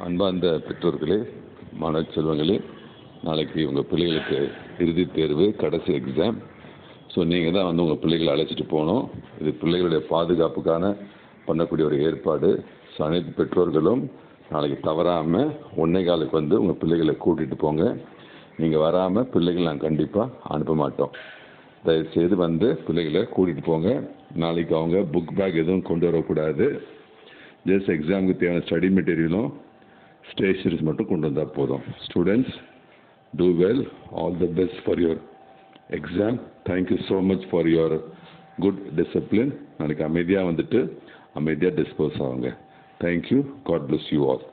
அன்பார்ந்த பெற்றோர்களே மாணவ செல்வங்களே நாளைக்கு உங்கள் பிள்ளைகளுக்கு இறுதித் தேர்வு கடைசி எக்ஸாம் ஸோ நீங்கள் தான் வந்து உங்கள் பிள்ளைகளை அழைச்சிட்டு போகணும் இது பிள்ளைகளுடைய பாதுகாப்புக்கான பண்ணக்கூடிய ஒரு ஏற்பாடு ஸோ அனைத்து பெற்றோர்களும் நாளைக்கு தவறாமல் ஒன்றே காலுக்கு வந்து உங்கள் பிள்ளைகளை கூட்டிகிட்டு போங்க நீங்கள் வராமல் பிள்ளைகளை நாங்கள் கண்டிப்பாக அனுப்ப மாட்டோம் தயவுசெய்து வந்து பிள்ளைகளை கூட்டிகிட்டு போங்க நாளைக்கு அவங்க புக் பேக் எதுவும் கொண்டு வரக்கூடாது ஜஸ்ட் எக்ஸாமுக்கு தேவையான ஸ்டடி மெட்டீரியலும் ஸ்டேஷனரிஸ் மட்டும் கொண்டு வந்தால் போதும் students do well all the best for your exam thank you so much for your good discipline நாளைக்கு அமைதியாக வந்துட்டு அமைதியாக டிஸ்போஸ் ஆகுங்க thank you God bless you all